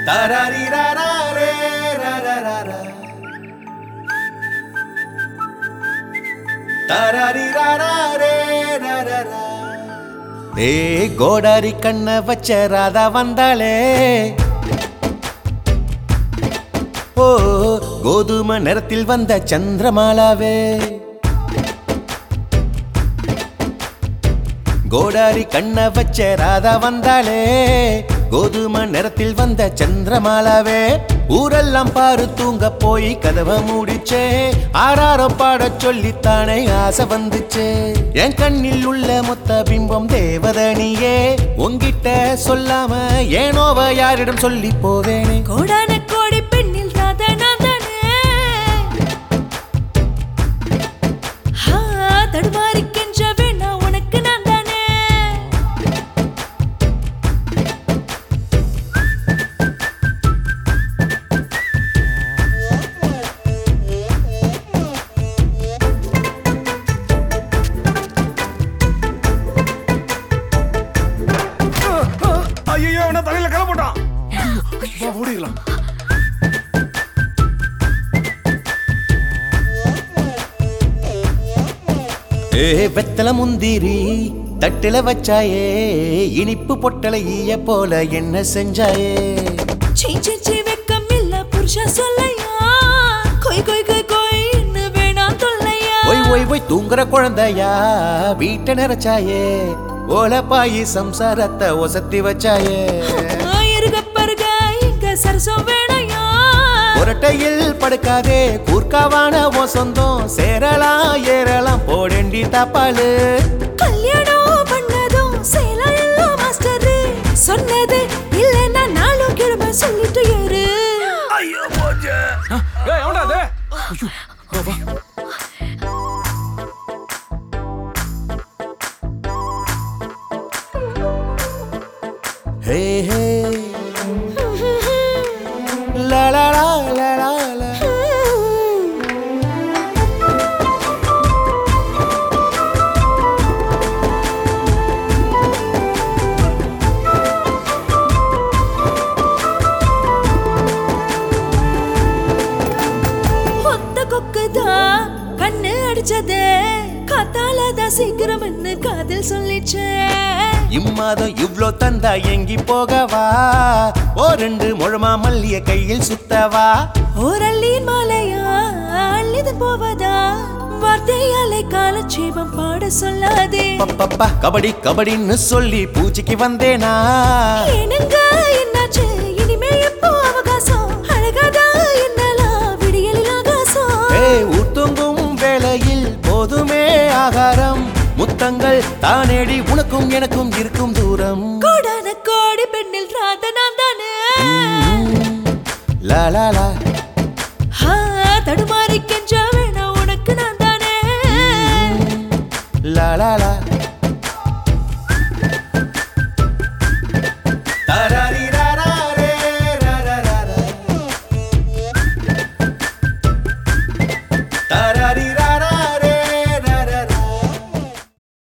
தரரிரரரே, ரரரரா. தரரிரரரே, ரரரா. ஏய் கோடாரி கண்ண வச்ச ராதா வந்தாளே ஓ கோதும நிறத்தில் வந்த சந்திரமாலாவே கோடாரி கண்ண வச்ச ராதா வந்தாளே கோதும நிறத்தில் வந்த சந்திரமாலாவே ஊரெல்லாம் பாரு தூங்க போய் கதவை மூடிச்சே ஆறாரோ பாடச் சொல்லித்தானே ஆசை வந்துச்சே என் கண்ணில் உள்ள மொத்த பிம்பம் தேவதனியே உங்கிட்ட சொல்லாம ஏனோவ யாரிடம் சொல்லி போவேனே கோடான கோடி பெண்ணில் ராதா நான் தானே ஹா, தடுமாறி கெஞ்ச வேணா உனக்கு நான் தானே ஐயோ அவன தலையில கல போட்டான் வா ஓடிடலாம் ஏ வெத்தல முந்திரி தட்டுல வச்சாயே இனிப்பு பொட்டல ஈய போல என்ன செஞ்சாயே சீ சீ சீ வெக்கம் இல்ல புருஷா சொல்லையா கொய் கொய் கொய் கொய்ன்னு வேணாம் தொல்லையா ஒய் ஒய் ஒய் தூங்குற குழந்தையா வீட்டை நிறைச்சாயே ஓல பாயி சம்சாரத்தை ஒசத்தி வச்சாயே இருக பருக இங்க சரசம் வேணையா புரட்டையில் படுக்காதே கூர்க்காவான உன் சொந்தம் சேரலாம் ஏறலாம் போடண்டி தப்பாலு கல்யாணம் பண்ணதும் சேலம் எல்லாம் மாஸ்டர் சொன்னது இல்லைன்னா நாளும் கிழமை சொல்லிட்டு ஏறு ஐயோ போச்சு ஏய் எவன்டா அது ஐயோ வா வா ஹே ஹே லா லா லா லா லா லா ஒத்த கொக்குதான் கண்ணு அடிச்சது காத்தாலதான் சீக்கிரம்னு காதல் சொல்லிச்சே இம்மாதம் இவ்ளோ தந்தா எங்கி போகவா ஓ ரெண்டு முழமா மல்லிய கையில் சுத்தவா ஓரள்ளியின் மாலையா அள்ளிது போவதா வார்த்தையாலே காலட்சேபம் பாட சொல்லாதே பப்பப்பா கபடி கபடின்னு சொல்லி பூஜைக்கு வந்தேனா ஏனுங்க என்னாச்சு இனிமே எப்போ அவகாசம் அழகாதா என்னலாம் விடியலில் ஆகாசம் ஏ ஊத்துங்கும் வேளையில் போதுமே ஆகாரம் முத்தங்கள் தானேடி உனக்கும் எனக்கும் இருக்கும் தூரம் கோடான கோடி பெண்ணில் ராத நான் தானே லா லா லா